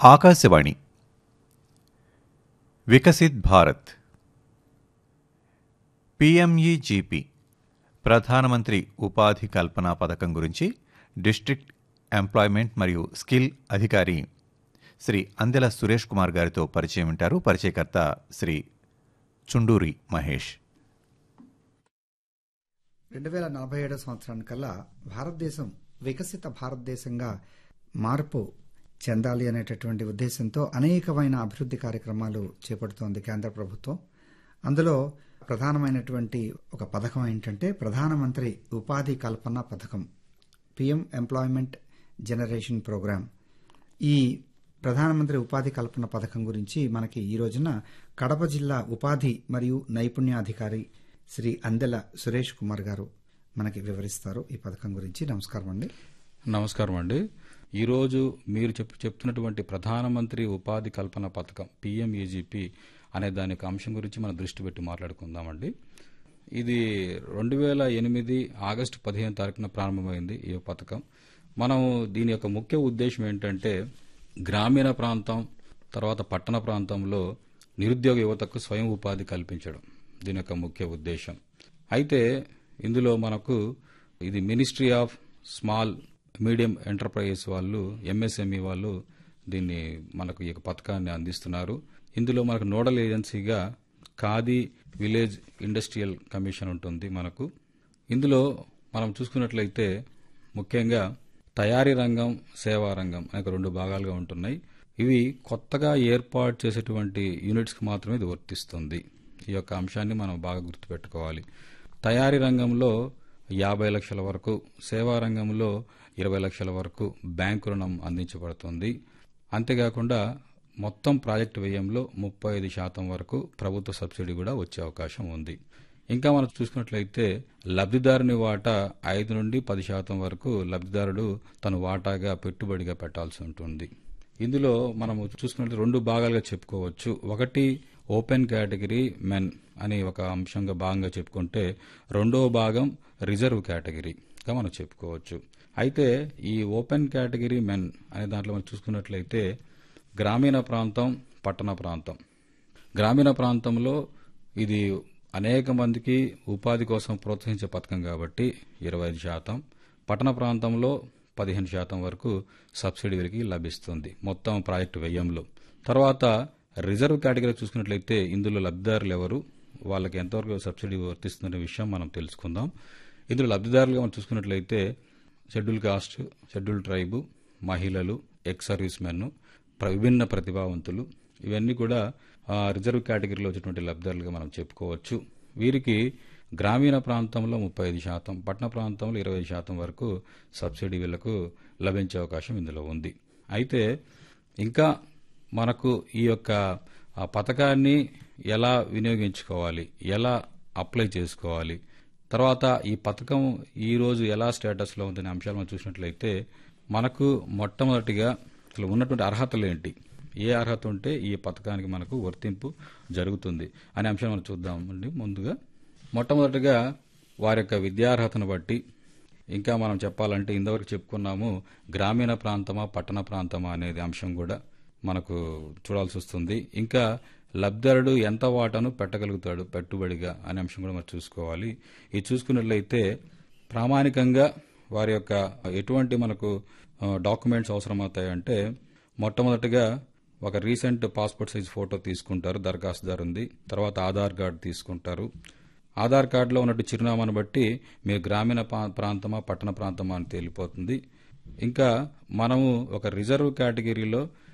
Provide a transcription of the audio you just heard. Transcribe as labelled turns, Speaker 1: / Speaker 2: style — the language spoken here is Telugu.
Speaker 1: ఆకాశవాణి వికసిత్ భారత్ పిఎంఈజీపీ ప్రధానమంత్రి ఉపాధి కల్పన పథకం గురించి డిస్ట్రిక్ట్ ఎంప్లాయ్మెంట్ మరియు స్కిల్ అధికారి శ్రీ అందెల సురేష్ కుమార్ గారితో పరిచయం వింటారు పరిచయకర్త శ్రీ చుండూరి మహేష్
Speaker 2: రెండు వేల నలభై ఏడో సంవత్సరానికల్లా భారతదేశం వికసిత భారతదేశంగా మార్పు చెందాలి అనేటటువంటి ఉద్దేశంతో అనేకమైన అభివృద్ధి కార్యక్రమాలు చేపడుతోంది కేంద్ర ప్రభుత్వం అందులో ప్రధానమైనటువంటి ఒక పథకం ఏంటంటే ప్రధానమంత్రి ఉపాధి కల్పన పథకం పిఎం ఎంప్లాయ్మెంట్ జనరేషన్ ప్రోగ్రాం ఈ ప్రధానమంత్రి ఉపాధి కల్పన పథకం గురించి మనకి ఈ రోజున కడప జిల్లా ఉపాధి మరియు నైపుణ్యాధికారి శ్రీ అందెల సురేష్ కుమార్ గారు మనకి వివరిస్తారు ఈ పథకం గురించి నమస్కారం అండి
Speaker 3: నమస్కారం అండి ఈరోజు మీరు చెప్ చెప్తున్నటువంటి ప్రధానమంత్రి ఉపాధి కల్పన పథకం పిఎంఈజీపీ అనే దాని యొక్క అంశం గురించి మనం దృష్టి పెట్టి మాట్లాడుకుందామండి ఇది రెండు వేల ఎనిమిది ఆగస్టు పదిహేను తారీఖున ప్రారంభమైంది ఈ పథకం మనం దీని యొక్క ముఖ్య ఉద్దేశం ఏంటంటే గ్రామీణ ప్రాంతం తర్వాత పట్టణ ప్రాంతంలో నిరుద్యోగ యువతకు స్వయం ఉపాధి కల్పించడం దీని యొక్క ముఖ్య ఉద్దేశం అయితే ఇందులో మనకు ఇది ministry of small medium enterprises వాళ్ళు ఎంఎస్ఎంఈ వాళ్ళు దీన్ని మనకు ఈ పథకాన్ని అందిస్తున్నారు ఇందులో మనకు నోడల్ ఏజెన్సీగా ఖాదీ విలేజ్ ఇండస్ట్రియల్ కమిషన్ ఉంటుంది మనకు ఇందులో మనం చూసుకున్నట్లయితే ముఖ్యంగా తయారీ రంగం సేవా రంగం అనే రెండు భాగాలుగా ఉంటున్నాయి ఇవి కొత్తగా ఏర్పాటు చేసేటువంటి యూనిట్స్కి మాత్రమే ఇది వర్తిస్తుంది ఈ యొక్క అంశాన్ని మనం బాగా గుర్తుపెట్టుకోవాలి తయారీ రంగంలో యాభై లక్షల వరకు సేవా రంగంలో ఇరవై లక్షల వరకు బ్యాంకు రుణం అందించబడుతుంది అంతేకాకుండా మొత్తం ప్రాజెక్టు వ్యయంలో ముప్పై ఐదు శాతం వరకు ప్రభుత్వ సబ్సిడీ కూడా వచ్చే అవకాశం ఉంది ఇంకా మనం చూసుకున్నట్లయితే లబ్ధిదారుని వాటా ఐదు నుండి పది శాతం వరకు లబ్ధిదారుడు తన వాటాగా పెట్టుబడిగా పెట్టాల్సి ఉంటుంది ఇందులో మనం చూసుకున్నట్లయితే రెండు భాగాలుగా చెప్పుకోవచ్చు ఒకటి ఓపెన్ కేటగిరీ మెన్ అని ఒక అంశంగా భాగంగా చెప్పుకుంటే రెండో భాగం రిజర్వ్ కేటగిరీగా మనం చెప్పుకోవచ్చు అయితే ఈ ఓపెన్ కేటగిరీ మెన్ అనే దాంట్లో మనం చూసుకున్నట్లయితే గ్రామీణ ప్రాంతం పట్టణ ప్రాంతం గ్రామీణ ప్రాంతంలో ఇది అనేక మందికి ఉపాధి కోసం ప్రోత్సహించే పథకం కాబట్టి ఇరవై ఐదు శాతం పట్టణ ప్రాంతంలో పదిహేను శాతం వరకు సబ్సిడీ వీరికి లభిస్తుంది మొత్తం ప్రాజెక్టు వ్యయంలో తర్వాత రిజర్వ్ కేటగిరీ చూసుకున్నట్లయితే ఇందులో లబ్ధిదారులు ఎవరు వాళ్ళకి ఎంతవరకు సబ్సిడీ వర్తిస్తుందనే విషయం మనం తెలుసుకుందాం ఇందులో లబ్ధిదారులుగా మనం చూసుకున్నట్లయితే షెడ్యూల్ కాస్ట్ షెడ్యూల్ ట్రైబు మహిళలు ఎక్స్ సర్వీస్ మెన్ విభిన్న ప్రతిభావంతులు ఇవన్నీ కూడా రిజర్వ్ కేటగిరీలో వచ్చేటువంటి లబ్ధిదారులుగా మనం చెప్పుకోవచ్చు వీరికి గ్రామీణ ప్రాంతంలో ముప్పై ఐదు శాతం పట్టణ ప్రాంతంలో ఇరవై శాతం వరకు సబ్సిడీ వీళ్లకు లభించే అవకాశం ఇందులో ఉంది అయితే ఇంకా మనకు ఈ యొక్క పథకాన్ని ఎలా వినియోగించుకోవాలి ఎలా అప్లై చేసుకోవాలి తర్వాత ఈ పథకం ఈ రోజు ఎలా స్టేటస్లో ఉందనే అంశాలు మనం చూసినట్లయితే మనకు మొట్టమొదటిగా అసలు ఉన్నటువంటి అర్హతలు ఏంటి ఏ అర్హత ఉంటే ఈ పథకానికి మనకు వర్తింపు జరుగుతుంది అనే అంశాన్ని మనం చూద్దామండి ముందుగా మొట్టమొదటిగా వారి యొక్క విద్యార్హతను బట్టి ఇంకా మనం చెప్పాలంటే ఇంతవరకు చెప్పుకున్నాము గ్రామీణ ప్రాంతమా పట్టణ ప్రాంతమా అనేది అంశం కూడా మనకు చూడాల్సి వస్తుంది ఇంకా లబ్ధిదారుడు ఎంత వాటాను పెట్టగలుగుతాడు పెట్టుబడిగా అనే అంశం కూడా మనం చూసుకోవాలి ఇది చూసుకున్నట్లయితే ప్రామాణికంగా వారి యొక్క ఎటువంటి మనకు డాక్యుమెంట్స్ అవసరమవుతాయంటే మొట్టమొదటిగా ఒక రీసెంట్ పాస్పోర్ట్ సైజ్ ఫోటో తీసుకుంటారు దరఖాస్తుదారు ఉంది తర్వాత ఆధార్ కార్డు తీసుకుంటారు ఆధార్ కార్డులో ఉన్నట్టు చిరునామాను బట్టి మీరు గ్రామీణ ప్రాంతమా పట్టణ ప్రాంతమా అని తేలిపోతుంది ఇంకా మనము ఒక రిజర్వ్ కేటగిరీలో